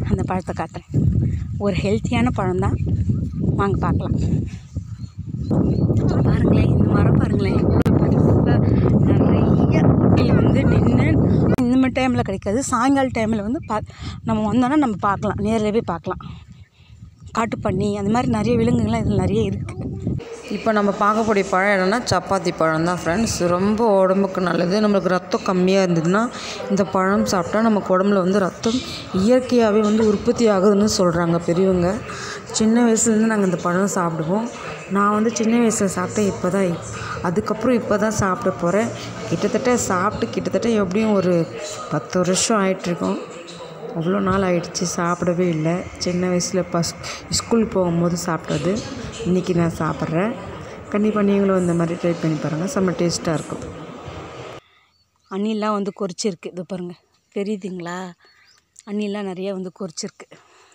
அந்த பழத்தை காட்டுறேன் ஒரு ஹெல்த்தியான பழம் தான் வாங்க பார்க்கலாம் பாருங்களேன் இந்த மரம் பாருங்களேன் எவ்வளோ பெருசாக நிறைய குட்டியில் வந்து நின்று இந்த மாதிரி டைமில் கிடைக்காது சாயங்கால டைமில் வந்து பா நம்ம வந்தோன்னா நம்ம பார்க்கலாம் நேரில் போய் பார்க்கலாம் காட்டுப்பன்னி அந்த மாதிரி நிறைய விலங்குகள்லாம் இதில் நிறைய இருக்குது இப்போ நம்ம பார்க்கக்கூடிய பழம் என்னென்னா சப்பாத்தி பழம் தான் ஃப்ரெண்ட்ஸ் ரொம்ப உடம்புக்கு நல்லது நம்மளுக்கு ரத்தம் கம்மியாக இருந்ததுன்னா இந்த பழம் சாப்பிட்டா நமக்கு உடம்புல வந்து ரத்தம் இயற்கையாகவே வந்து உற்பத்தி ஆகுதுன்னு சொல்கிறாங்க பெரியவங்க சின்ன வயசுலேருந்து நாங்கள் இந்த பழம் சாப்பிடுவோம் நான் வந்து சின்ன வயசில் சாப்பிட்டேன் இப்போ தான் அதுக்கப்புறம் இப்போ தான் சாப்பிட போகிறேன் கிட்டத்தட்ட சாப்பிட்டு கிட்டத்தட்ட எப்படியும் ஒரு பத்து வருஷம் ஆயிட்டிருக்கோம் அவ்வளோ நாள் ஆயிடுச்சு சாப்பிடவே இல்லை சின்ன வயசில் பஸ் ஸ்கூல் போகும்போது சாப்பிட்டது இன்றைக்கி நான் சாப்பிட்றேன் கண்டிப்பாக நீங்களும் இந்த மாதிரி ட்ரை பண்ணி பாருங்கள் செம்ம டேஸ்ட்டாக இருக்கும் அணிலாம் வந்து கொறிச்சிருக்கு இது பாருங்கள் தெரியுதுங்களா அணிலாம் நிறைய வந்து கொறிச்சிருக்கு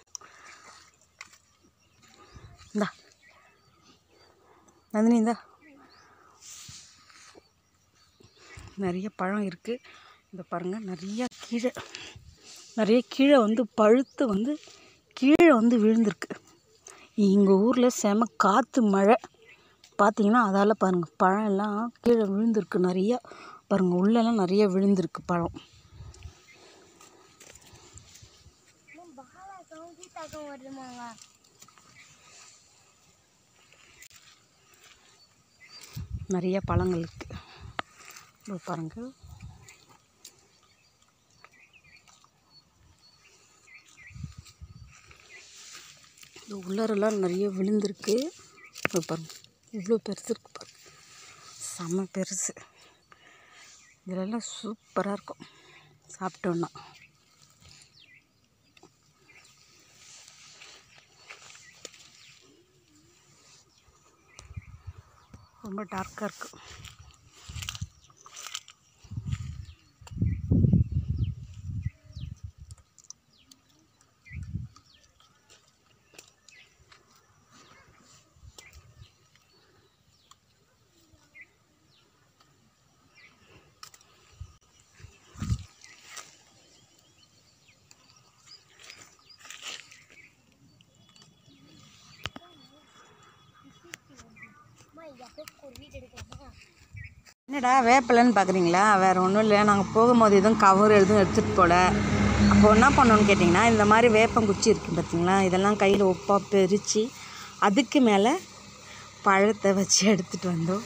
இந்தா நந்தினி இந்தா நிறைய பழம் இருக்குது இந்த பாருங்கள் நிறைய கீழே நிறைய கீழே வந்து பழுத்து வந்து கீழே வந்து விழுந்திருக்கு எங்கள் ஊரில் செம காற்று மழை பார்த்தீங்கன்னா அதால் பாருங்கள் பழம் எல்லாம் கீழே விழுந்திருக்கு நிறையா பாருங்கள் உள்ளெல்லாம் நிறைய விழுந்திருக்கு பழம் நிறைய பழங்கள் இருக்குது இதோ பாருங்கள் இது உள்ளரெல்லாம் நிறைய விழுந்திருக்கு இதோ பாருங்க இவ்வளோ பெருசு இருக்கு பாருங்க செம்ம பெருசு இதெல்லாம் சூப்பராக இருக்கும் சாப்பிட்டோன்னா ரொம்ப டார்க்காக இருக்கு என்னடா வேப்பிலைன்னு பார்க்குறீங்களா வேறு ஒன்றும் இல்லை நாங்கள் போகும்போது எதுவும் கவர் எதுவும் எடுத்துகிட்டு போகல அப்போ என்ன பண்ணோன்னு கேட்டிங்கன்னா இந்த மாதிரி வேப்பங்குச்சி இருக்குது பார்த்தீங்களா இதெல்லாம் கையில் ஒப்பாக பிரித்து அதுக்கு மேலே பழத்தை வச்சு எடுத்துகிட்டு வந்தோம்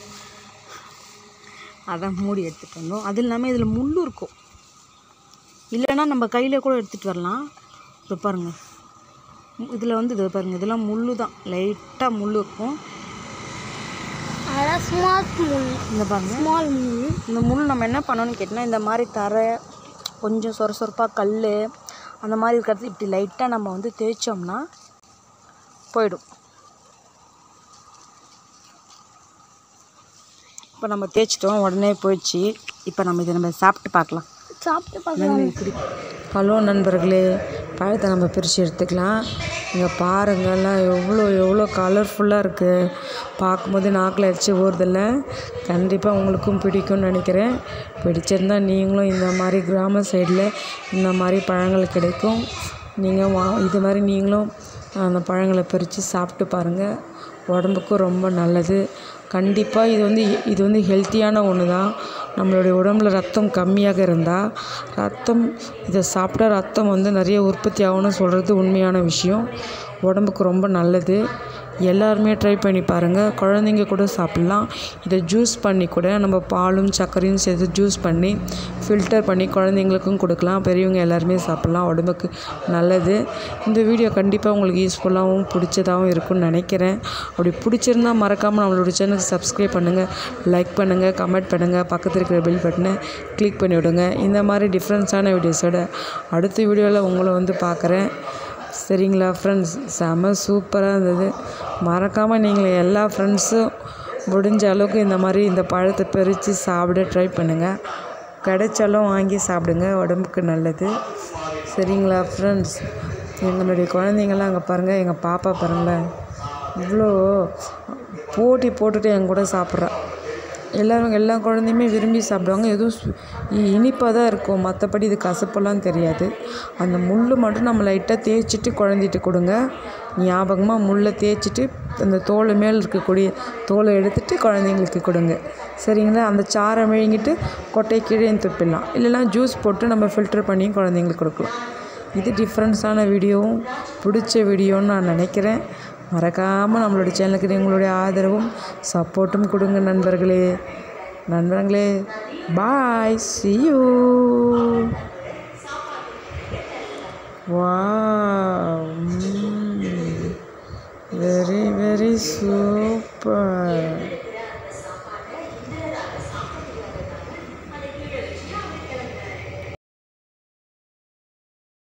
அதை மூடி எடுத்துகிட்டு வந்தோம் அது இல்லாமல் இதில் முள் இருக்கும் இல்லைன்னா நம்ம கையில் கூட எடுத்துகிட்டு வரலாம் இது பாருங்கள் இதில் வந்து இது பாருங்கள் இதெல்லாம் முள் தான் லைட்டாக முள் இருக்கும் அதான் ஸ்மால் முள் இந்த பாருங்க ஸ்மால் முள் இந்த முள் நம்ம என்ன பண்ணோம்னு கேட்டிங்கன்னா இந்த மாதிரி தரை கொஞ்சம் சொர சொரப்பாக கல் அந்த மாதிரி இருக்கிறது இப்படி லைட்டாக நம்ம வந்து தேய்ச்சோம்னா போயிடும் இப்போ நம்ம தேய்ச்சிட்டோம் உடனே போயிடுச்சு இப்போ நம்ம இதை நம்ம சாப்பிட்டு பார்க்கலாம் சாப்பிட்டு பார்க்கலாம் இப்படி ஹலோ நண்பர்களே பழத்தை நம்ம பிரித்து எடுத்துக்கலாம் இங்கே பாருங்கள்லாம் எவ்வளோ எவ்வளோ கலர்ஃபுல்லாக இருக்குது பார்க்கும்போது நாக்கில் எரிச்சு ஊறுதில்ல கண்டிப்பாக உங்களுக்கும் பிடிக்கும்னு நினைக்கிறேன் பிடிச்சிருந்தா நீங்களும் இந்த மாதிரி கிராம சைடில் இந்த மாதிரி பழங்கள் கிடைக்கும் நீங்கள் வா இது மாதிரி நீங்களும் அந்த பழங்களை பறித்து சாப்பிட்டு பாருங்கள் உடம்புக்கும் ரொம்ப நல்லது கண்டிப்பாக இது வந்து இது வந்து ஹெல்த்தியான ஒன்று தான் நம்மளுடைய உடம்புல ரத்தம் கம்மியாக இருந்தால் ரத்தம் இதை சாப்பிட்டா ரத்தம் வந்து நிறைய உற்பத்தி ஆகும்னு சொல்கிறது உண்மையான விஷயம் உடம்புக்கு ரொம்ப நல்லது எல்லாருமே ட்ரை பண்ணி பாருங்கள் குழந்தைங்க கூட சாப்பிட்லாம் இதை ஜூஸ் பண்ணி கூட நம்ம பாலும் சர்க்கரையும் சேர்த்து ஜூஸ் பண்ணி ஃபில்டர் பண்ணி குழந்தைங்களுக்கும் கொடுக்கலாம் பெரியவங்க எல்லாருமே சாப்பிட்லாம் உடம்புக்கு நல்லது இந்த வீடியோ கண்டிப்பாக உங்களுக்கு யூஸ்ஃபுல்லாகவும் பிடிச்சதாகவும் இருக்கும்னு நினைக்கிறேன் அப்படி பிடிச்சிருந்தா மறக்காமல் நம்மளோட சேனலுக்கு சப்ஸ்கிரைப் பண்ணுங்கள் லைக் பண்ணுங்கள் கமெண்ட் பண்ணுங்கள் பக்கத்தில் இருக்கிற பெல் பட்டனை கிளிக் பண்ணி விடுங்க இந்த மாதிரி டிஃப்ரெண்ட்ஸான வீடியோஸோட அடுத்த வீடியோவில் உங்களை வந்து பார்க்குறேன் சரிங்களா ஃப்ரெண்ட்ஸ் செம சூப்பராக இருந்தது மறக்காமல் நீங்கள் எல்லா ஃப்ரெண்ட்ஸும் முடிஞ்ச அளவுக்கு இந்த மாதிரி இந்த பழத்தை பறித்து சாப்பிட ட்ரை பண்ணுங்கள் கிடைச்சாலும் வாங்கி சாப்பிடுங்க உடம்புக்கு நல்லது சரிங்களா ஃப்ரெண்ட்ஸ் எங்களுடைய குழந்தைங்கள்லாம் அங்கே பாருங்கள் எங்கள் பாப்பா பாருங்களேன் இவ்வளோ போட்டி போட்டுட்டு என் கூட சாப்பிட்றா எல்லோரும் எல்லா குழந்தையுமே விரும்பி சாப்பிடுவாங்க எதுவும் இனிப்பாக தான் இருக்கும் மற்றபடி இது கசப்பெல்லாம் தெரியாது அந்த முள் மட்டும் நம்ம லைட்டாக தேய்ச்சிட்டு குழந்தைகிட்ட கொடுங்க ஞாபகமாக முள்ளை தேய்ச்சிட்டு அந்த தோல் மேல் இருக்கக்கூடிய தோலை எடுத்துட்டு குழந்தைங்களுக்கு கொடுங்க சரிங்களா அந்த சாறை விழுங்கிட்டு கொட்டை கீழே துப்பிடலாம் இல்லைன்னா ஜூஸ் போட்டு நம்ம ஃபில்டர் பண்ணி குழந்தைங்களுக்கு கொடுக்கலாம் இது டிஃப்ரெண்ட்ஸான வீடியோவும் பிடிச்ச வீடியோன்னு நான் நினைக்கிறேன் மறக்காமல் நம்மளோட சேனலுக்கு உங்களுடைய ஆதரவும் சப்போர்ட்டும் கொடுங்க நண்பர்களே நண்பர்களே பாய் see you wow mm, very very super